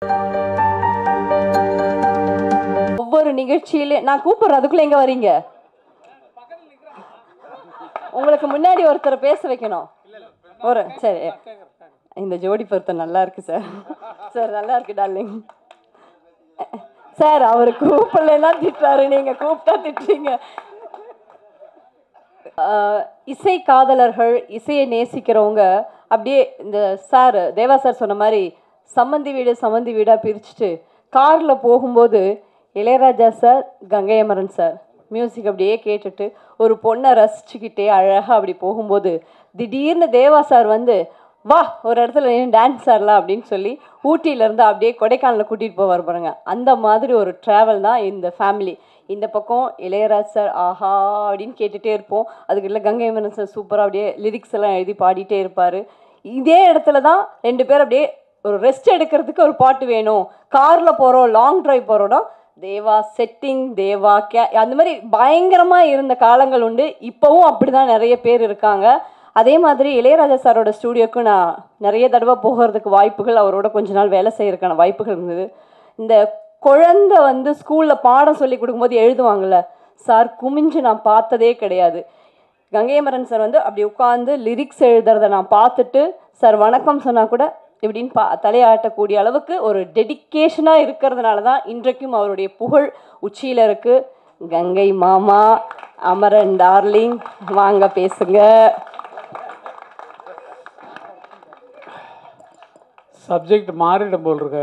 ஒவ்வொரு நிகழ்ச்சியில நான் கூப்பிடுறேன் அதுக்குள்ள எங்க வரீங்க உங்களுக்கு முன்னாடி ஒருத்தரை பேச வைக்கணும் ஒரு சரி இந்த ஜோடி பொருத்தம் நல்லா இருக்கு சார் சார் நல்லா இருக்கு டார்லிங் சார் அவர் கூப்பிடலன்னா திட்டுறாரு நீங்க கூப்பிட்டா திட்டுறீங்க ஆஹ், இசை காதலர்கள் இசையை நேசிக்கிறவங்க அப்படியே இந்த சார் தேவா சார் சொன்ன மாதிரி சம்மந்தி வீடு சம்மந்தி வீடாக பிரிச்சுட்டு காரில் போகும்போது Ilaiyaraaja sir Gangai Amaran sir music அப்படியே கேட்டுட்டு ஒரு பொண்ணை ரசிச்சுக்கிட்டே அழகாக அப்படி போகும்போது திடீர்னு தேவா சார் வந்து வா ஒரு இடத்துல டான்ஸ் ஆடலாம் அப்படின்னு சொல்லி ஊட்டியிலேருந்து அப்படியே கொடைக்கானலில் கூட்டிகிட்டு போவார் பாருங்க அந்த மாதிரி ஒரு ட்ராவல் தான் இந்த ஃபேமிலி இந்த பக்கம் இளையராஜ் சார் ஆஹா அப்படின்னு கேட்டுகிட்டே இருப்போம் அதுக்கு இல்லை கங்கை மரன் சார் சூப்பராக அப்படியே லிரிக்ஸ் எல்லாம் எழுதி பாடிட்டே இருப்பார் இதே இடத்துல தான் ரெண்டு பேர் அப்படியே ஒரு ரெஸ்ட் எடுக்கிறதுக்கு ஒரு பாட்டு வேணும் காரில் போகிறோம் லாங் டிரைவ் போகிறோம்னா தேவா செட்டிங் தேவா கே அந்த மாதிரி பயங்கரமாக இருந்த காலங்கள் உண்டு இப்போவும் அப்படி தான் நிறைய பேர் இருக்காங்க அதே மாதிரி இளையராஜா சாரோட ஸ்டூடியோக்கு நான் நிறைய தடவை போகிறதுக்கு வாய்ப்புகள் அவரோட கொஞ்ச நாள் வேலை செய்யறதுக்கான வாய்ப்புகள் இருந்தது இந்த குழந்தை வந்து ஸ்கூலில் பாடம் சொல்லி கொடுக்கும்போது எழுதுவாங்கள்ல சார் குமிஞ்சு நான் பார்த்ததே கிடையாது கங்கையமரன் சார் வந்து அப்படி உட்காந்து லிரிக்ஸ் எழுதுறத நான் பார்த்துட்டு சார் வணக்கம் சொன்னால் கூட இப்படின்னு பா தலையாட்டக்கூடிய அளவுக்கு ஒரு டெடிக்கேஷனாக இருக்கிறதுனால தான் இன்றைக்கும் அவருடைய புகழ் உச்சியில் இருக்குது கங்கை மாமா அமரன் டார்லிங் வாங்க பேசுங்க சப்ஜெக்ட் மாறிடும் போல் இருக்க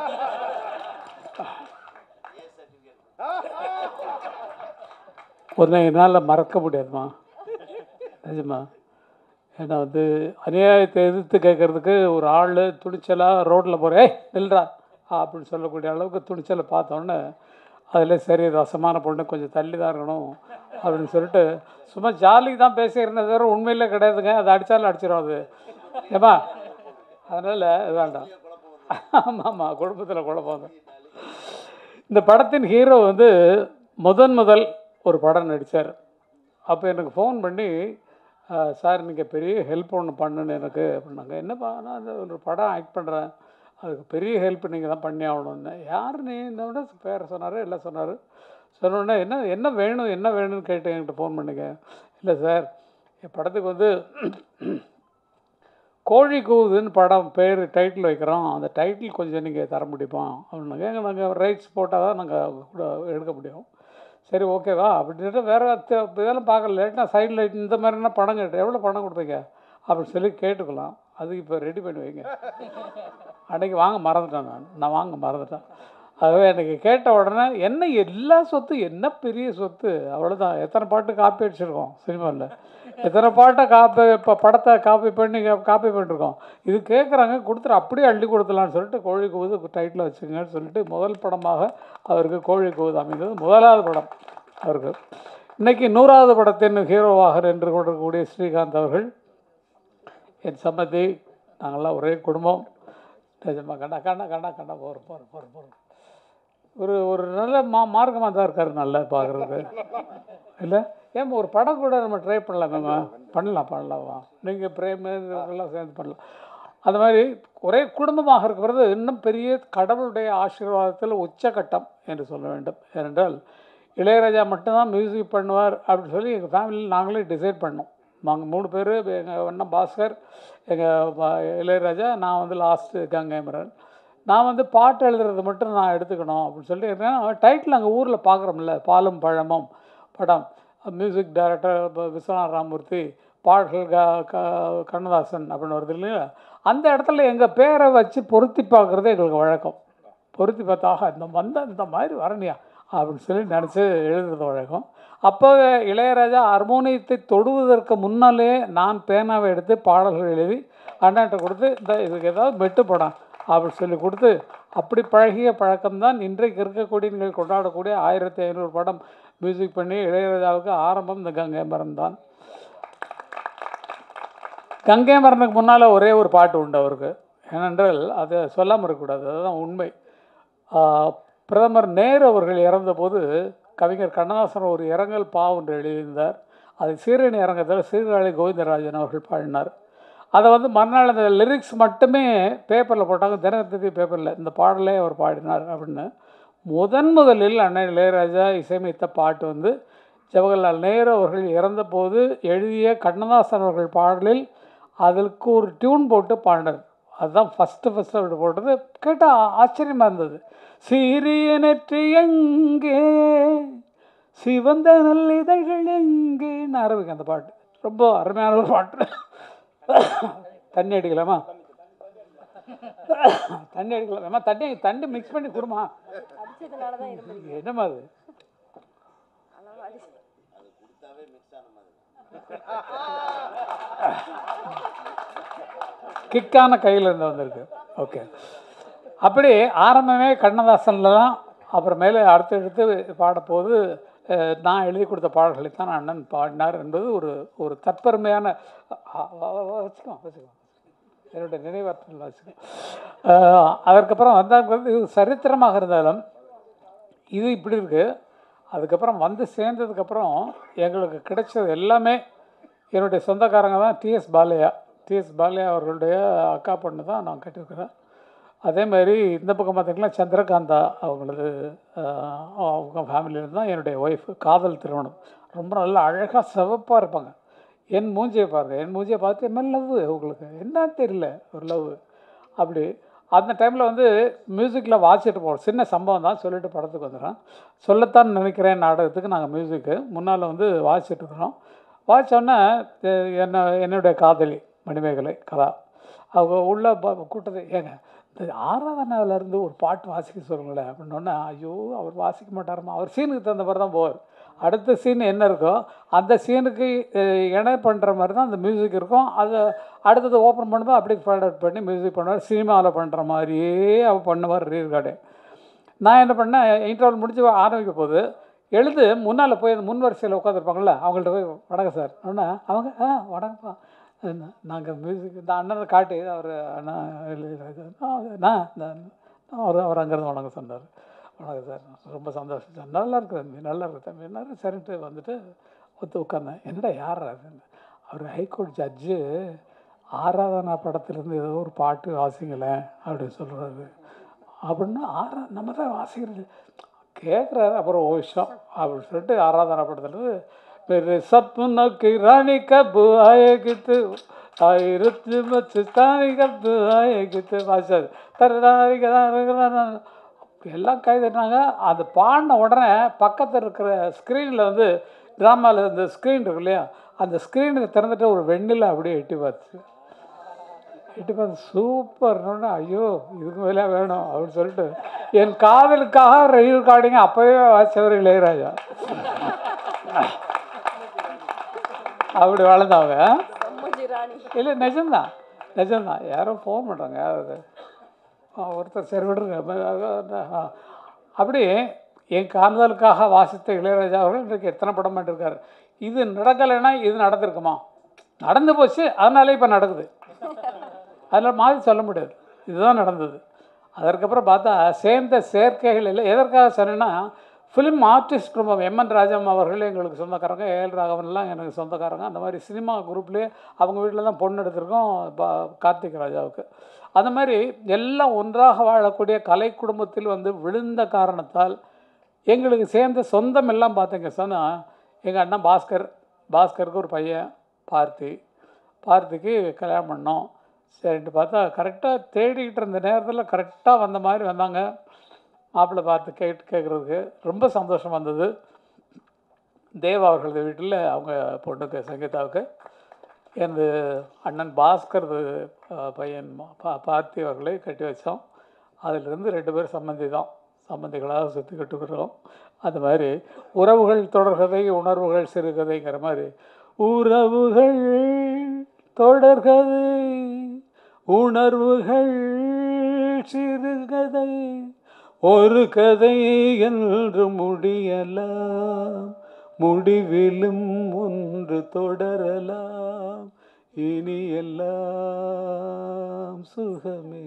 ஒன்றை என்னால் மறக்க முடியாதுமா நிஜமா ஏன்னா வந்து அநியாயத்தை எதிர்த்து கேட்கறதுக்கு ஒரு ஆள் துணிச்சலாக ரோட்டில் போகிற ஏய் நில்றா அப்படின்னு சொல்லக்கூடிய அளவுக்கு துணிச்சலை பார்த்தோன்னே அதில் சரி ரசமான பொண்ணு கொஞ்சம் தள்ளி தான் இருக்கணும் அப்படின்னு சொல்லிட்டு சும்மா ஜாலிக்கு தான் பேசியிருந்தது தவிர உண்மையிலே கிடையாதுங்க அது அடித்தாலும் அடிச்சிடும் அது ஏமா அதனால் வேண்டாம் ஆமாம் ஆமாம் குடும்பத்தில் குழப்பம் தான். இந்த படத்தின் ஹீரோ வந்து முதன் முதல் ஒரு படம் நடித்தார் அப்போ எனக்கு ஃபோன் பண்ணி "அஹ், சார் நீங்கள் பெரிய ஹெல்ப் ஒன்று பண்ணுன்னு எனக்கு அப்படின்னாங்க என்னப்பா நான் அந்த ஒரு படம் ஆக்ட் பண்ணுறேன் அதுக்கு பெரிய ஹெல்ப் நீங்கள் தான் பண்ணி ஆகணும்னு யார் நீ இந்த விட பேரை சொன்னார் எல்லாம் சொன்னார் சொன்னோடனே என்ன என்ன வேணும் என்ன வேணும்னு கேட்டு என்கிட்ட ஃபோன் பண்ணுங்க இல்லை சார் என் படத்துக்கு வந்து கோழி கூவுதுன்னு படம் பேர் டைட்டில் வைக்கிறோம் அந்த டைட்டில் கொஞ்சம் நீங்கள் தர முடியுமா அப்படின்னாங்க எங்க நாங்கள் ரைட்ஸ் போட்டால் தான் நாங்கள் கூட எடுக்க முடியும் சரி ஓகேவா அப்படின்ட்டு வேறு இதெல்லாம் பார்க்கல லேட்டாக சைடில் இந்த மாதிரினா படம் கேட்டு எவ்வளோ பணம் கொடுப்பீங்க அப்படின்னு சொல்லி கேட்டுக்கலாம் அதுக்கு இப்போ ரெடி பண்ணி வைங்க அன்றைக்கி வாங்க மறந்துட்டேன் நான் நான் வாங்க மறந்துட்டேன் ஆகவே எனக்கு கேட்ட உடனே என்ன எல்லா சொத்து என்ன பெரிய சொத்து அவ்வளோதான் எத்தனை பாட்டு காப்பி அடிச்சிருக்கோம் சினிமாவில் எத்தனை பாட்டை காப்பி இப்போ படத்தை காப்பி பண்ணி காப்பி பண்ணிருக்கோம் இது கேட்குறாங்க கொடுத்துட்டு அப்படியே அள்ளி கொடுத்துலான்னு சொல்லிட்டு கோழி கூவுது டைட்டில் வச்சுங்கன்னு சொல்லிட்டு முதல் படமாக அவருக்கு கோழி கூவுது அமைந்தது முதலாவது படம் அவருக்கு இன்னைக்கு நூறாவது படத்தின் ஹீரோவாக நின்று கொண்டிருக்கக்கூடிய ஸ்ரீகாந்த் அவர்கள் என் சம்மதி நாங்கள்லாம் ஒரே குடும்பம் நிஜமாக கண்டா கண்டா கண்டா கண்டா போகிறோம் போகிறோம் போகிறோம் போகிறோம் ஒரு ஒரு நல்ல மா மார்க்கமாக தான் இருக்காரு நல்லா பார்க்குறது இல்லை ஏன் ஒரு படம் கூட நம்ம ட்ரை பண்ணலாமேம்மா பண்ணலாம் பண்ணலாமா நீங்கள் பிரேமு இவங்கெல்லாம் சேர்ந்து பண்ணலாம் அந்த மாதிரி ஒரே குடும்பமாக இருக்கிறது இன்னும் பெரிய கடவுளுடைய ஆசீர்வாதத்தில் உச்சகட்டம் என்று சொல்ல வேண்டும் ஏனென்றால் இளையராஜா மட்டும்தான் மியூசிக் பண்ணுவார் அப்படின்னு சொல்லி எங்கள் ஃபேமிலியில் நாங்களே டிசைட் பண்ணோம் நாங்கள் மூணு பேர் எங்கள் அண்ணன் பாஸ்கர் எங்கள் இளையராஜா நான் வந்து லாஸ்ட்டு கங்கைமரன் நான் வந்து பாட்டு எழுதுறது மட்டும் நான் எடுத்துக்கணும் அப்படின்னு சொல்லி இருக்கேன் டைட்டில் அங்கே ஊரில் பார்க்குறோம்ல பாலும் பழமும் படம் மியூசிக் டைரக்டர் விஸ்வநாத் ராமூர்த்தி பாடல்கள் க க கண்ணதாசன் அப்படின்னு வருது இல்லையா அந்த இடத்துல எங்கள் பேரை வச்சு பொருத்தி பார்க்குறது எங்களுக்கு வழக்கம் பொருத்தி பார்த்தாக இந்த வந்த இந்த மாதிரி வரணியா அப்படின்னு சொல்லி நினச்சி எழுதுறது வழக்கம் அப்போ இளையராஜா ஹார்மோனியத்தை தொடுவதற்கு முன்னாலே நான் பேனாவை எடுத்து பாடல்கள் எழுதி அண்ணாட்ட கொடுத்து இந்த இதுக்கு ஏதாவது மெட்டு படம் அப்படின்னு சொல்லி கொடுத்து அப்படி பழகிய பழக்கம்தான் இன்றைக்கு இருக்கக்கூடிய நீங்கள் கொண்டாடக்கூடிய ஆயிரத்தி ஐநூறு படம் மியூசிக் பண்ணி இளையராஜாவுக்கு ஆரம்பம் இந்த கங்கை மரம் தான் கங்கை மரனுக்கு முன்னால் ஒரே ஒரு பாட்டு உண்டு அவருக்கு ஏனென்றால் அதை சொல்லாமல் இருக்கக்கூடாது அதுதான் உண்மை ஆஹ், பிரதமர் நேரு அவர்கள் இறந்தபோது கவிஞர் கண்ணதாசன் ஒரு இரங்கல் பா ஒன்று எழுதியிருந்தார் அது சீரணி அரங்கத்தில் சீர்காழி கோவிந்தராஜன் அவர்கள் பாடினார் அதை வந்து மறுநாள் அந்த லிரிக்ஸ் மட்டுமே பேப்பரில் போட்டாங்க தினத்தந்தி பேப்பரில் இந்த பாடலே அவர் பாடினார் அப்படின்னு முதன் முதலில் அண்ணன் இளையராஜா இசையமைத்த பாட்டு வந்து ஜவஹர்லால் நேரு அவர்கள் இறந்தபோது எழுதிய கண்ணதாசன் அவர்கள் பாடலில் அதற்கு ஒரு டியூன் போட்டு பாடினார் அதுதான் ஃபஸ்ட்டு ஃபஸ்ட்டு அப்படி போட்டது கேட்டால் ஆச்சரியமாக இருந்தது சிறிய நெற்றி எங்கே சிவந்த நல்லிதழ்கள் எங்கேன்னு ஆரம்பிக்கும் அந்த பாட்டு ரொம்ப அருமையான ஒரு பாட்டு தண்ணி அடிக்கலாமா தண்ணி அடிக்கலாமா தண்ணி தண்ணி மிக்ஸ் பண்ணி கொடுமா என்னம்மா அது கிக்கான கையில் இருந்து வந்திருக்கு ஓகே அப்படி ஆரம்பமே கண்ணதாசன்ல தான் அப்புறமேலே அடுத்து எடுத்து பாடப்போது அஹ், நான் எழுதி கொடுத்த பாடல்களை தான் அண்ணன் பாடினார் என்பது ஒரு ஒரு தற்பெருமையான அ- அ- அ- வச்சுக்கோ வச்சுக்கோ என்னுடைய நினைவாற்றல் வச்சுக்கோ அஹ், அதற்கப்புறம் வந்தாங்க வந்து இது சரித்திரமாக இருந்தாலும் இது இப்படி இருக்குது அதுக்கப்புறம் வந்து சேர்ந்ததுக்கப்புறம் எங்களுக்கு கிடைச்சது எல்லாமே என்னுடைய சொந்தக்காரங்க தான் டிஎஸ் பாலையா டிஎஸ் பாலையா அவர்களுடைய அக்கா பொண்ணு தான் நான் கட்டியிருக்கிறேன் அதே மாதிரி இந்த பக்கம் பார்த்தீங்கன்னா சந்திரகாந்தா அவங்களது ஆஹ், அவங்க ஃபேமிலியில தான் என்னுடைய ஒய்ஃப் காதல் திருமணம் ரொம்ப நல்லா அழகாக சிவப்பாக இருப்பாங்க என் மூஞ்சியை பாருங்க என் மூஞ்சியை பார்த்து என்ன லவ் உங்களுக்கு என்னன்னு தெரியல ஒரு லவ் அப்படி அந்த டைமில் வந்து மியூசிக்கில் வாசிட்டு போகிறோம் சின்ன சம்பவம் தான் சொல்லிட்டு படத்துக்கு வந்துடுறோம் சொல்லத்தான் நினைக்கிறேன் நாடகத்துக்கு நாங்கள் மியூசிக்கு முன்னால் வந்து வாசிச்சுட்டு இருக்கிறோம் வாசித்தோன்னே என்ன என்னுடைய காதலி மணிமேகலை கலா அவங்க உள்ள ப- கூட்டத்தை ஏங்க இந்த ஆராதனாவிலேருந்து ஒரு பாட்டு வாசிக்க சொல்லுங்களேன் அப்படின்னோடனே ஐயோ அவர் வாசிக்க மாட்டாருமா அவர் சீனுக்கு தகுந்த மாதிரி தான் போவார் அடுத்த சீன் என்ன இருக்கோ அந்த சீனுக்கு அஹ், இணை பண்ணுற மாதிரி தான் அந்த மியூசிக் இருக்கும் அதை அடுத்தது ஓப்பன் பண்ணும்போது அப்படியே ஃபார்வர்ட் பண்ணி மியூசிக் பண்ணுவார் சினிமாவில் பண்ணுற மாதிரியே அவர் பண்ணுவார் ரீர்கார்டு நான் என்ன பண்ணேன் இன்டர்வல் முடிஞ்சு ஆரம்பிக்க போது எழுது முன்னால் போய் அந்த முன் வரிசையில் உட்காந்துருப்பாங்கள்ல அவங்கள்ட்ட போய் வணக்கம் சார் அப்படின்னா அவங்க ஆ வணக்கம்ப்பா நாங்கள் மியூசிக் இந்த அண்ணனை காட்டி அவர் அண்ணா இளையராஜா. நான் நான் இந்த- அவர் அவர் அங்கேருந்து வணக்கம் சொன்னார் வணக்கம் சார் ரொம்ப சந்தோஷம் சார் நல்லா இருக்கு தம்பி நல்லா இருக்கு தம்பி என்ன சரின்ட்டு வந்துட்டு ஒத்து உட்காந்தேன் என்னடா யார் அதுன்னு அவர் ஹைகோர்ட் ஜட்ஜு ஆராதனா படத்துலேருந்து ஏதோ ஒரு பாட்டு வாசிங்களேன் அப்படின்னு சொல்கிறாரு அப்படின்னா ஆரா நம்ம தான் வாசிக்கிறது கேட்குறாரு அப்புறம் ஓ விஷயம் அப்படின்னு சொல்லிட்டு ஆராதனா படத்துலேருந்து मेरे सपनों की रानी कब आएगी तू आई रुत मस्तानी कब आएगी तू வாசாது தரதாரி எல்லாம் கை தட்டினாங்க அது பாடின உடனே பக்கத்தில் இருக்கிற ஸ்க்ரீனில் வந்து ட்ராமாவில் இந்த ஸ்க்ரீன் இருக்கு இல்லையா அந்த ஸ்க்ரீனுக்கு திறந்துட்டு ஒரு வெண்ணில அப்படியே எட்டி பார்த்து எட்டி பார்த்து சூப்பர்னு ஐயோ இதுக்கு மேலே வேணும் அப்படின்னு சொல்லிட்டு என் காதலுக்காக ரெக்கார்டிங் அப்போவே வாசிச்சவர் இளையராஜா அப்படி வளர்ந்தவங்க இல்லை நிஜம்தான் நிஜம்தான் யாரோ ஃபோன் பண்ணுறாங்க அது ஆ, ஒருத்தர் சரி விடுங்க அப்ப, ஆ. அப்படி என் காதலுக்காக வாசித்த இளையராஜா அவர்கள் இன்றைக்கு எத்தனை படம் பண்ணிருக்காரு இது நடக்கலைன்னா இது நடந்திருக்குமா நடந்து போச்சு அதனாலே இப்போ நடக்குது அதில் மாதிரி சொல்ல முடியாது இதுதான் நடந்தது அதற்கப்புறம் பார்த்தா சேர்ந்த சேர்க்கைகள் இல்லை எதற்காக சொன்னேன்னா ஃபிலிம் ஆர்டிஸ்ட் குடும்பம் எம்என் ராஜம் அவர்கள் எங்களுக்கு சொந்தக்காரங்க ஏஎல் ராகவன்லாம் எனக்கு சொந்தக்காரங்க அந்த மாதிரி சினிமா குரூப்லேயே அவங்க வீட்டில் தான் பொண்ணு எடுத்திருக்கோம் பா- கார்த்திக் ராஜாவுக்கு அந்த மாதிரி எல்லாம் ஒன்றாக வாழக்கூடிய கலை குடும்பத்தில் வந்து விழுந்த காரணத்தால் எங்களுக்கு சேர்ந்த சொந்தம் எல்லாம் பார்த்தீங்க சொன்னால் எங்கள் அண்ணன் பாஸ்கர் பாஸ்கருக்கு ஒரு பையன் பார்த்தி பார்த்திக்கு கல்யாணம் பண்ணோம் சரின்ட்டு பார்த்தா கரெக்டாக தேடிக்கிட்டு இருந்த நேரத்தில் கரெக்டாக வந்த மாதிரி வந்தாங்க மாப்பிள்ளை பார்த்து கேட்டு கேட்குறதுக்கு ரொம்ப சந்தோஷம் வந்தது தேவா அவர்களது வீட்டில் அவங்க பொண்ணுக்கு சங்கீதாவுக்கு எனது அண்ணன் பாஸ்கர் அஹ், பையன் பா பார்த்தி அவர்களை கட்டி வச்சோம் அதிலிருந்து ரெண்டு பேரும் சம்மந்தி தான் சம்மந்திகளாக சுற்றிக்கிட்டு இருக்கிறோம் அது மாதிரி உறவுகள் தொடர்கதை உணர்வுகள் சிறுகதைங்கிற மாதிரி உறவுகள் தொடர்கதை உணர்வுகள் சிறுகதை ஒரு கதை என்று முடியலாம் முடிவிலும் ஒன்று தொடரலாம் இனி எல்லாம் சுகமே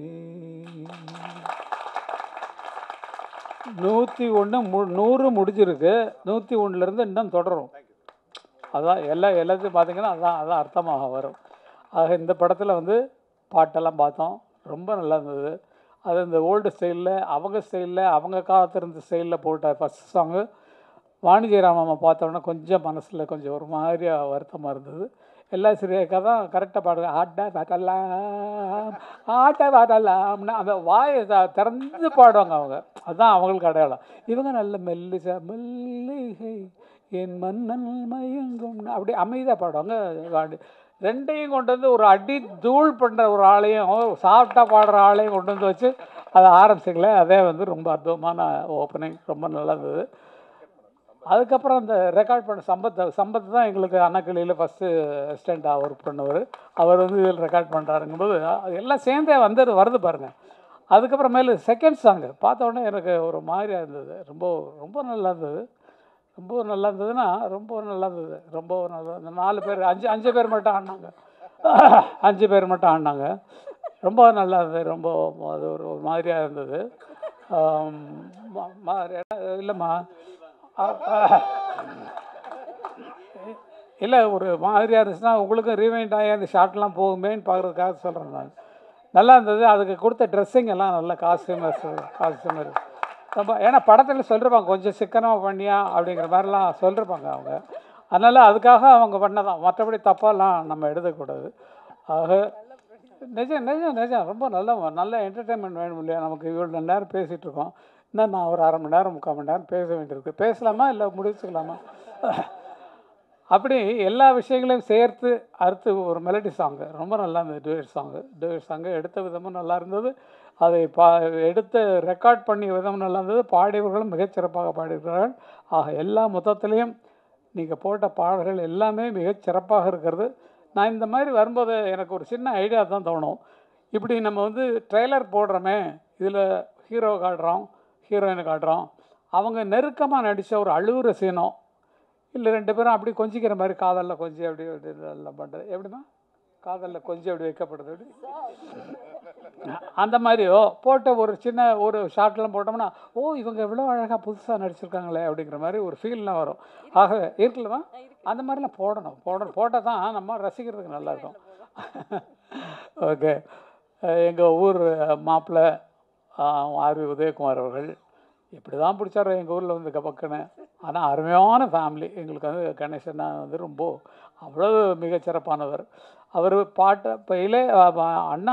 நூற்றி ஒன்று மு நூறு முடிஞ்சிருக்கு நூற்றி ஒன்றுலேருந்து இன்னும் தொடரும் அதான் எல்லா எல்லாத்தையும் பார்த்தீங்கன்னா அதான் அதான் அர்த்தமாக வரும் ஆக இந்த படத்தில் வந்து பாட்டெல்லாம் பார்த்தோம் ரொம்ப நல்லா இருந்தது அது இந்த ஓல்டு ஸ்டைலில் அவங்க ஸ்டைலில் அவங்க காலத்து இருந்த ஸ்டைலில் போட்ட ஃபஸ்ட் சாங்கு வாணிஜெயராமம்மா பார்த்தோன்னே கொஞ்சம் மனசில் கொஞ்சம் ஒரு மாதிரியா வருத்தமாக இருந்தது எல்லா சிறியக்கா தான் கரெக்டாக பாடுங்க ஆட்ட பாடலாம் ஆட்ட பாடலாம்னு அந்த வாயை த- திறந்து பாடுவாங்க அவங்க அதுதான் அவங்களுக்கு அடையாளம் இவங்க நல்ல மெல்லிசை மெல்லிகை என் மன்னன் மயங்கும் அப்படி அமைதியாக பாடுவாங்க வாடி- ரெண்டையும் கொண்டு வந்து ஒரு அடி தூள் பண்ணுற ஒரு ஆளையும் சாஃப்டாக பாடுற ஆளையும் கொண்டு வந்து வச்சு அதை ஆரம்பிச்சிக்கல அதே வந்து ரொம்ப அற்புதமான ஓப்பனிங் ரொம்ப நல்லா இருந்தது அதுக்கப்புறம் அந்த ரெக்கார்ட் பண்ண சம்பத் சம்பத் தான் எங்களுக்கு அன்னக்கிளியில் ஃபஸ்ட்டு அசிஸ்டண்ட்டாக ஒர்க் பண்ணவர் அவர் வந்து இதில் ரெக்கார்ட் பண்ணுறாருங்கும்போது அது எல்லாம் சேர்ந்தே வந்து வருது பாருங்கள் அதுக்கப்புறமேலு செகண்ட் சாங்கு பார்த்த உடனே எனக்கு ஒரு மாதிரியாக இருந்தது ரொம்ப ரொம்ப நல்லா இருந்தது ரொம்ப நல்லா இருந்ததுன்னா ரொம்ப நல்லா இருந்தது ரொம்ப நல்லா இந்த நாலு பேர் அஞ்சு அஞ்சு பேர் மட்டும் ஆடினாங்க அஞ்சு பேர் மட்டும் ஆடினாங்க ரொம்ப நல்லா இருந்தது ரொம்ப அது ஒரு ஒரு மாதிரியாக இருந்தது ஆம், மா- மா- இல்லைம்மா இல்லை ஒரு மாதிரியாக இருந்துச்சுன்னா உங்களுக்கும் ரீவைண்ட் ஆகி அந்த ஷார்ட்லாம் போகுமேன்னு பார்க்குறதுக்காக சொல்கிறேன் நான் நல்லா இருந்தது அதுக்கு கொடுத்த ட்ரெஸ்ஸிங் எல்லாம் நல்ல காஸ்டியூமர்ஸ் காஸ்டியூமர் ரொம்ப ஏன்னா படத்தில் சொல்லிருப்பாங்க கொஞ்சம் சிக்கனமாக பண்ணியா அப்படிங்கிற மாதிரிலாம் சொல்லிருப்பாங்க அவங்க அதனால் அதுக்காக அவங்க பண்ணதான் மற்றபடி தப்பாலாம் நம்ம எடுத்துக்கூடாது ஆக நிஜம் நிஜம் நிஜம் ரொம்ப நல்ல நல்ல என்டர்டெயின்மெண்ட் வேணும் இல்லையா நமக்கு இவ்வளோ நேரம் பேசிகிட்டு இருக்கோம் இன்னும் நான் ஒரு அரை மணி நேரம் முக்கால் மணி நேரம் பேச வேண்டியிருக்கு பேசலாமா இல்லை முடிச்சுக்கலாமா அப்படி எல்லா விஷயங்களையும் சேர்த்து அடுத்து ஒரு மெலடி சாங்கு ரொம்ப நல்லா இருந்தது டூயட் சாங்கு டூயட் சாங்கு எடுத்த விதமும் நல்லா இருந்தது அதை பா எடுத்து ரெக்கார்ட் பண்ணிய விதமும் நல்லா இருந்தது பாடியவர்களும் மிகச்சிறப்பாக பாடியிருக்கிறார்கள் ஆக எல்லா மொத்தத்திலையும் நீங்கள் போட்ட பாடல்கள் எல்லாமே மிகச் சிறப்பாக இருக்கிறது நான் இந்த மாதிரி வரும்போது எனக்கு ஒரு சின்ன ஐடியா தான் தோணும் இப்படி நம்ம வந்து ட்ரெய்லர் போடுறோமே இதில் ஹீரோ காட்டுறோம் ஹீரோயினை காட்டுறோம் அவங்க நெருக்கமாக நடித்த ஒரு அழுகுற சீனோ இல்லை ரெண்டு பேரும் அப்படி கொஞ்சிக்கிற மாதிரி காதலில் கொஞ்சம் அப்படி அப்படி எல்லாம் பண்ணுறது எப்படிமா காதலில் கொஞ்சம் அப்படி வைக்கப்படுது அப்படி அந்த மாதிரியோ போட்ட ஒரு சின்ன ஒரு ஷார்ட்லாம் போட்டோம்னா ஓ இவங்க எவ்வளோ அழகாக புதுசாக நடிச்சிருக்காங்களே அப்படிங்கிற மாதிரி ஒரு ஃபீல்லாம் வரும் ஆக இருக்குல்லவா அந்த மாதிரிலாம் போடணும் போடணும் போட்டால் தான் நம்ம ரசிக்கிறதுக்கு நல்லா இருக்கும் ஓகே எங்கள் ஊர் மாப்பிள்ளை ஆர்வி உதயகுமார் அவர்கள் இப்படி தான் பிடிச்சாரோ எங்கள் ஊரில் வந்து கபக்குன்னு ஆனால் அருமையான ஃபேமிலி எங்களுக்கு வந்து கணேசன் வந்து ரொம்ப அவ்வளோ மிகச்சிறப்பானவர் அவர் பாட்டு இப்போ இளைய அஹ் அண்ணா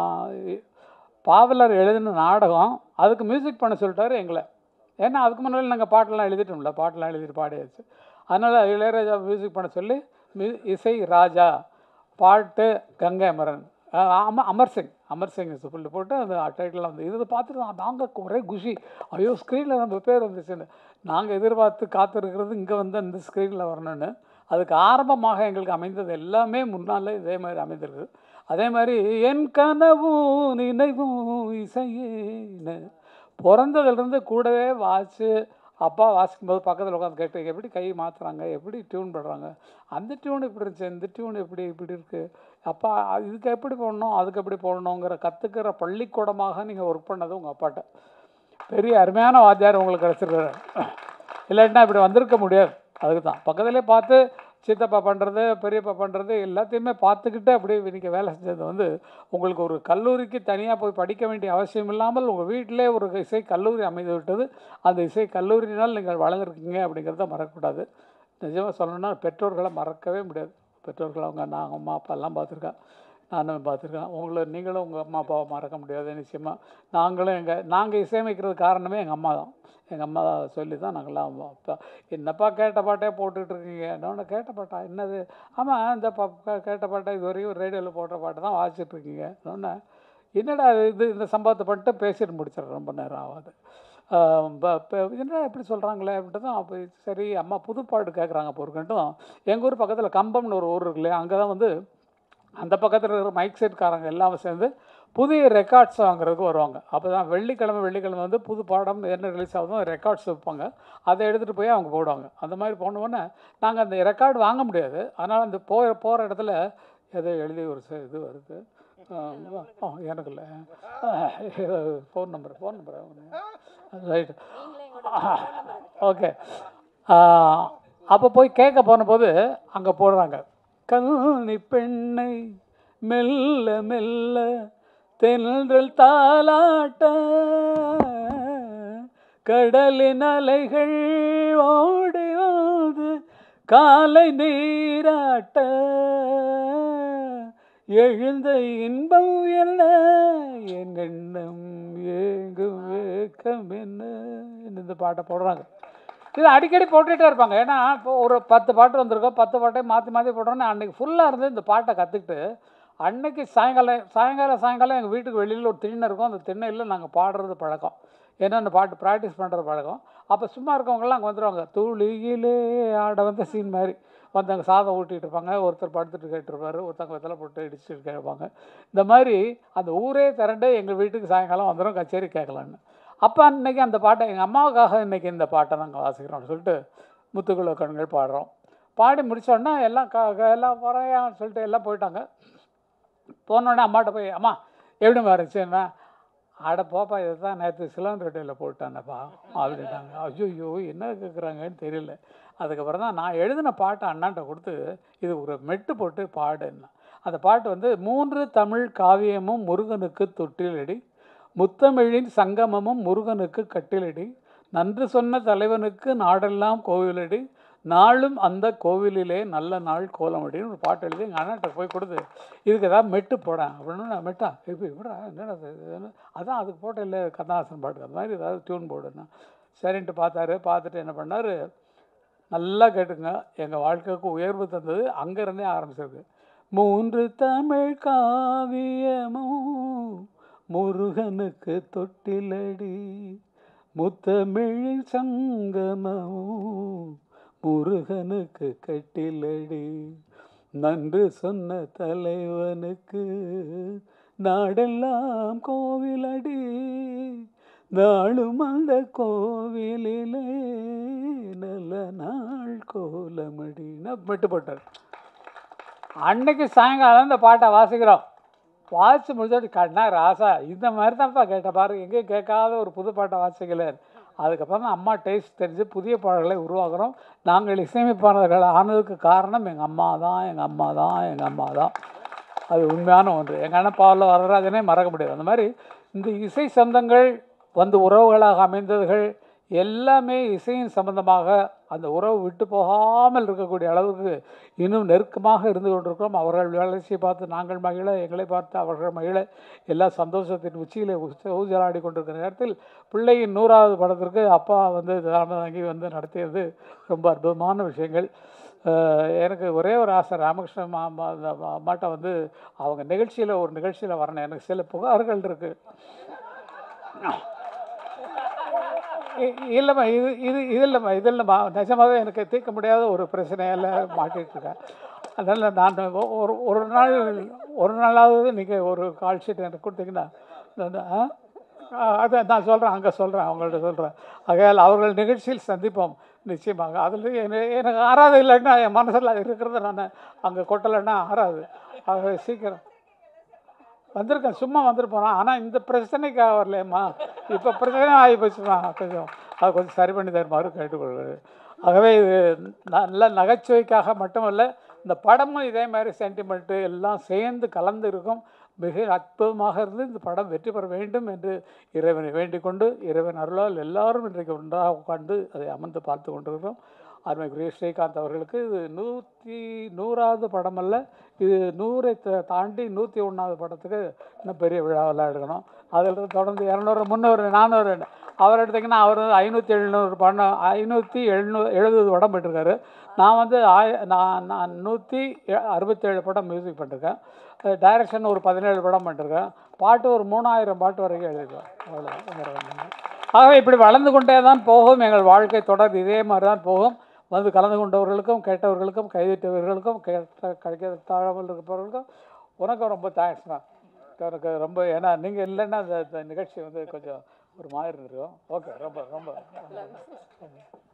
ம- பாவலர் எழுதின நாடகம் அதுக்கு மியூசிக் பண்ண சொல்லிட்டாரு எங்களை ஏன்னா அதுக்கு முன்னாடி நாங்கள் பாட்டெல்லாம் எழுதிட்டோம்ல பாட்டெல்லாம் எழுதிட்டு பாடியாச்சு அதனால் இளையராஜா மியூசிக் பண்ண சொல்லி மியூ- இசை ராஜா பாட்டு கங்கை அமரன் அஹ் அம அமர் சிங் அமர் சிங் சொல்லி போட்டு அந்த டைட்டில் வந்து இது பார்த்துட்டு நாங்கள் ஒரே குஷி ஐயோ ஸ்க்ரீனில் நம்ம பேர் வந்துச்சுன்னு நாங்கள் எதிர்பார்த்து காத்திருக்கிறது இங்கே வந்து இந்த ஸ்க்ரீனில் வரணும்னு அதுக்கு ஆரம்பமாக எங்களுக்கு அமைந்தது எல்லாமே முன்னால் இதே மாதிரி அமைந்திருக்கு அதே மாதிரி என் கனவும் நினைவும் இசையேன்னு பிறந்ததுலேருந்து கூடவே வாட்ச்சு அப்பா வாசிக்கும்போது பக்கத்தில் உட்காந்து கேட்டு எப்படி கை மாற்றுறாங்க எப்படி டியூன் பண்ணுறாங்க அந்த டியூன் இப்படி இருந்துச்சு இந்த டியூன் எப்படி இப்படி இருக்குது அப்பா இதுக்கு எப்படி போடணும் அதுக்கு எப்படி போடணுங்கிற கற்றுக்கிற பள்ளிக்கூடமாக நீங்கள் ஒர்க் பண்ணது உங்கள் அப்பாட்ட பெரிய அருமையான வாத்தியார் உங்களுக்கு கிடச்சிருக்காரு இல்லாட்டினா இப்படி வந்திருக்க முடியாது அதுக்கு தான் பக்கத்துலேயே பார்த்து சித்தப்பா பண்ணுறது பெரியப்பா பண்ணுறது எல்லாத்தையுமே பார்த்துக்கிட்டு அப்படியே நீங்கள் வேலை செஞ்சது வந்து உங்களுக்கு ஒரு கல்லூரிக்கு தனியாக போய் படிக்க வேண்டிய அவசியம் இல்லாமல் உங்கள் வீட்டிலே ஒரு இசை கல்லூரி அமைந்து விட்டது அந்த இசை கல்லூரியினால் நீங்கள் வளர்ந்துருக்கீங்க அப்படிங்கிறத மறக்கக்கூடாது நிஜமாக சொல்லணும்னா பெற்றோர்களை மறக்கவே முடியாது பெற்றோர்கள் அவங்க நான் அம்மா அப்பா எல்லாம் பார்த்துருக்கேன் நானும் பார்த்துருக்கேன் உங்களை நீங்களும் உங்கள் அம்மா அப்பாவை மறக்க முடியாது நிச்சயமாக நாங்களும் எங்கள் நாங்கள் இசையமைக்கிறது காரணமே எங்கள் அம்மா தான் எங்கள் அம்மா சொல்லி தான் நாங்கள்லாம் அப்பா என்னப்பா கேட்ட பாட்டே போட்டுட்டு இருக்கீங்க நான் கேட்ட பாட்டா என்னது ஆமாம் இந்த பா கே- கேட்ட பாட்டை இது வரையும் ரேடியோவில் போடுற பாட்டை தான் வாசிச்சுட்டு இருக்கீங்க சொன்னேன் என்னடா இது இந்த சம்பவத்தை பண்ணிட்டு பேசிட்டு முடிச்சிடுறேன் ரொம்ப நேரம் ஆகாது ஆஹ் ப- ப- என்னடா இப்படி சொல்கிறாங்களே அப்படின்ட்டு தான் அப்போ சரி அம்மா புதுப்பாட்டு கேட்குறாங்க பொறுக்கட்டும் எங்கள் ஊர் பக்கத்தில் கம்பம்னு ஒரு ஊர் இருக்கு இல்லையா அங்கே தான் வந்து அந்த பக்கத்தில் இருக்கிற மைக் செட்காரங்க எல்லாம் சேர்ந்து புதிய ரெக்கார்ட்ஸ் வாங்குறதுக்கு வருவாங்க அப்போ தான் வெள்ளிக்கிழமை வெள்ளிக்கிழமை வந்து புது பாடம் என்ன ரிலீஸ் ஆகுதோ ரெக்கார்ட்ஸ் வைப்பாங்க அதை எடுத்துகிட்டு போய் அவங்க போடுவாங்க அந்த மாதிரி போனோடனே நாங்கள் அந்த ரெக்கார்டு வாங்க முடியாது அதனால் அந்த போ போகிற இடத்துல ஏதோ எழுதி ஒரு ச- இது வருது ஆ, ஆ, எனக்கு இல்லை phone number phone number right okay அப்போ போய் கேட்க போன போது அங்கே போடுறாங்க கல்வி பெண்ணை மெல்ல மெல்ல தென்றல் தாலாட்ட கடலின் அலைகள் ஓடி வந்து காலை நீராட்ட எழுந்த இன்பம் என்ன என் எண்ணம் ஏங்கும் ஏக்கம் என்ன இந்த பாட்டை போடுறாங்க இது அடிக்கடி போட்டுகிட்டே இருப்பாங்க ஏன்னா இப்போ ஒரு பத்து பாட்டு வந்திருக்கோம் பத்து பாட்டையும் மாற்றி மாற்றி போடுறோன்னு அன்றைக்கி ஃபுல்லாக இருந்து இந்த பாட்டை கற்றுக்கிட்டு அன்னைக்கு சாயங்காலம் சாயங்காலம் சாயங்காலம் எங்கள் வீட்டுக்கு வெளியில் ஒரு திண்ணை இருக்கும் அந்த திண்ணையில் நாங்கள் பாடுறது பழக்கம் ஏன்னா அந்த பாட்டு ப்ராக்டிஸ் பண்ணுறது பழக்கம் அப்போ சும்மா இருக்கவங்கலாம் அங்கே வந்துடுவாங்க தூளியிலே ஆட வந்த சீன் மாதிரி வந்தவங்க சாதம் ஊட்டிகிட்டு இருப்பாங்க ஒருத்தர் படுத்துட்டு கேட்டிருப்பாரு ஒருத்தவங்க வெத்தலை போட்டு இடிச்சுட்டு கேட்பாங்க இந்த மாதிரி அந்த ஊரே திரண்டு எங்கள் வீட்டுக்கு சாயங்காலம் வந்துடும் கச்சேரி கேட்கலான்னு அப்போ அன்னைக்கு அந்த பாட்டை எங்கள் அம்மாவுக்காக இன்னைக்கு இந்த பாட்டை நாங்கள் வாசிக்கிறோம்னு சொல்லிட்டு முத்துக்குள்ள கண்கள் பாடுறோம் பாடி முடிச்சோடனே எல்லாம் க க- எல்லாம் வரையான்னு சொல்லிட்டு எல்லாம் போயிட்டாங்க போனோடனே அம்மாட்ட போய் அம்மா எப்படி மாறிச்சுன்னா அட போப்பா இதை தான் நேற்று சிலோன் ரெட்டையில் போட்டானப்பா அப்படின்ட்டாங்க ஐயோ என்ன கேட்குறாங்கன்னு தெரியல அதுக்கப்புறம் தான் நான் எழுதின பாட்டை அண்ணாண்ட கொடுத்து இது ஒரு மெட்டு போட்டு பாடுன்னா அந்த பாட்டு வந்து மூன்று தமிழ் காவியமும் முருகனுக்கு தொட்டிலடி முத்தமிழின் சங்கமமும் முருகனுக்கு கட்டிலடி நன்று சொன்ன தலைவனுக்கு நாடெல்லாம் கோவிலடி நாளும் அந்த கோவிலிலே நல்ல நாள் கோலமடின்னு ஒரு பாட்டு எழுதி எங்கள் அண்ணாட்ட போய் கொடுத்து இதுக்கு ஏதாவது மெட்டு போடேன் அப்படின்னு நான் மெட்டா இப்போ இப்படா என்னடா இது? இதுன்னு அதான் அதுக்கு போட்ட இல்லை கண்ணாசன் பாட்டு அந்த மாதிரி ஏதாவது டியூன் போடுன்னா சரின்ட்டு பார்த்தாரு பார்த்துட்டு என்ன பண்ணார் நல்லா கேட்டுங்க எங்கள் வாழ்க்கைக்கு உயர்வு தந்தது அங்கேருந்தே ஆரம்பிச்சிருக்கு மூன்று தமிழ் காவியமும் முருகனுக்கு தொட்டிலடி முத்தமிழின் சங்கமமும் முருகனுக்கு கட்டிலடி நன்று சொன்ன தலைவனுக்கு நாடெல்லாம் கோவிலடி நாளும் அந்த கோவிலிலே நல்ல நாள் கோலமடின்னு மெட்டு போட்டார் அன்னைக்கு சாயங்காலம் இந்த பாட்டை வாசிக்கிறோம் வாசிச்சு முடிச்சுட்டு கண்ணா ராசா இந்த மாதிரி தான்ப்பா கேட்ட பாரு எங்கேயும் கேட்காத ஒரு புது பாட்டை வாசிக்கலார் அதுக்கப்புறம் தான் அம்மா டேஸ்ட் தெரிஞ்சு புதிய பாடல்களை உருவாக்குறோம் நாங்கள் இசையமைப்பாளர்கள் ஆனதுக்கு காரணம் எங்கள் அம்மா தான் எங்கள் அம்மா தான் எங்கள் அம்மா தான் அது உண்மையான ஒன்று எங்கள் அண்ணன் பாவலில் வரராஜனே மறக்க முடியாது அந்த மாதிரி இந்த இசை சொந்தங்கள் வந்து உறவுகளாக அமைந்ததுகள் எல்லாமே இசையின் சம்பந்தமாக அந்த உறவு விட்டு போகாமல் இருக்கக்கூடிய அளவுக்கு இன்னும் நெருக்கமாக இருந்து கொண்டிருக்கிறோம் அவர்கள் வளர்ச்சியை பார்த்து நாங்கள் மகிழ எங்களை பார்த்து அவர்கள் மகிழ எல்லா சந்தோஷத்தின் உச்சியிலே உச்ச- ஊஞ்சலாடி கொண்டிருக்கிற நேரத்தில் பிள்ளையின் நூறாவது படத்திற்கு அப்பா வந்து தலைமை தாங்கி வந்து நடத்தியது ரொம்ப அற்புதமான விஷயங்கள் அஹ் எனக்கு ஒரே ஒரு ஆசை ராமகிருஷ்ணன் மா மா- அந்த மா- அம்மாட்ட வந்து அவங்க நிகழ்ச்சியில் ஒரு நிகழ்ச்சியில் வரணும் எனக்கு சில புகார்கள் இருக்குது இ- இல்லைம்மா இது இது இது இல்லைம்மா இது இல்லைம்மா நிஜமாவே எனக்கு தீர்க்க முடியாத ஒரு பிரச்சனையால் மாட்டிட்டு இருக்கேன் அதனால் நான் ஒ- ஒரு ஒரு நாள் ஒரு நாளாவது நீங்கள் ஒரு கால் ஷீட் எனக்கு கொடுத்தீங்கன்னா நான் ஆ? ஆ, அதை நான் சொல்கிறேன் அங்கே சொல்கிறேன் அவங்கள்ட்ட சொல்கிறேன் ஆகையால் அவர்கள் நிகழ்ச்சியில் சந்திப்போம் நிச்சயமாக அதில் எனக்கு எனக்கு ஆறாது இல்லைன்னா என் மனசில் இருக்கிறத நான் அங்கே கொட்டலைன்னா ஆறாது ஆகவே சீக்கிரம் வந்திருக்கேன் சும்மா வந்துட்டு போனான் ஆனால் இந்த பிரச்சனைக்காக வரலையம்மா இப்போ பிரச்சனை ஆகி போச்சுமா கொஞ்சம் அது கொஞ்சம் சரி பண்ணி தருமாறு கேட்டுக்கொள்கிறேன் ஆகவே இது நல்ல நகைச்சுவைக்காக மட்டுமல்ல இந்த படமும் இதே மாதிரி சென்டிமெண்ட்டு எல்லாம் சேர்ந்து கலந்து இருக்கும் மிக அற்புதமாக இருந்து இந்த படம் வெற்றி பெற வேண்டும் என்று இறைவனை வேண்டிக் கொண்டு இறைவன் அருளால் எல்லாரும் இன்றைக்கு ஒன்றாக உட்கார்ந்து அதை அமர்ந்து பார்த்து கொண்டிருக்கிறோம் அருமைக்குரிய ஸ்ரீகாந்த் அவர்களுக்கு இது நூற்றி நூறாவது படம் அல்ல இது நூறை த- தாண்டி நூற்றி ஒன்றாவது படத்துக்கு இன்னும் பெரிய விழாவெல்லாம் எடுக்கணும் அதில் தொடர்ந்து இரநூறு முந்நூறு நானூறு அவர் எடுத்திங்கன்னா அவர் ஐநூற்றி எழுநூறு படம் ஐநூற்றி எழுநூ எழுபது படம் பண்ணிருக்காரு நான் வந்து ஆய நான் நான் நூற்றி அறுபத்தேழு படம் மியூசிக் பண்ணிருக்கேன் டைரக்ஷன் ஒரு பதினேழு படம் பண்ணிருக்கேன் பாட்டு ஒரு மூணாயிரம் பாட்டு வரைக்கும் எழுதிருக்கேன் அவ்வளோ ஆகவே இப்படி வளர்ந்து கொண்டே தான் போகும் எங்கள் வாழ்க்கை தொடர் இதே மாதிரி தான் போகும் வந்து கலந்து கொண்டவர்களுக்கும் கேட்டவர்களுக்கும் கைதிட்டவர்களுக்கும் கேட்ட கிடைக்காமல் இருப்பவர்களுக்கும் உனக்கும் ரொம்ப தேங்க்ஸ்ண்ணா எனக்கு ரொம்ப ஏன்னா நீங்கள் இல்லைன்னா இந்த இந்த நிகழ்ச்சி வந்து கொஞ்சம் ஒரு மாதிரி இருக்கும் ஓகே ரொம்ப ரொம்ப ரொம்ப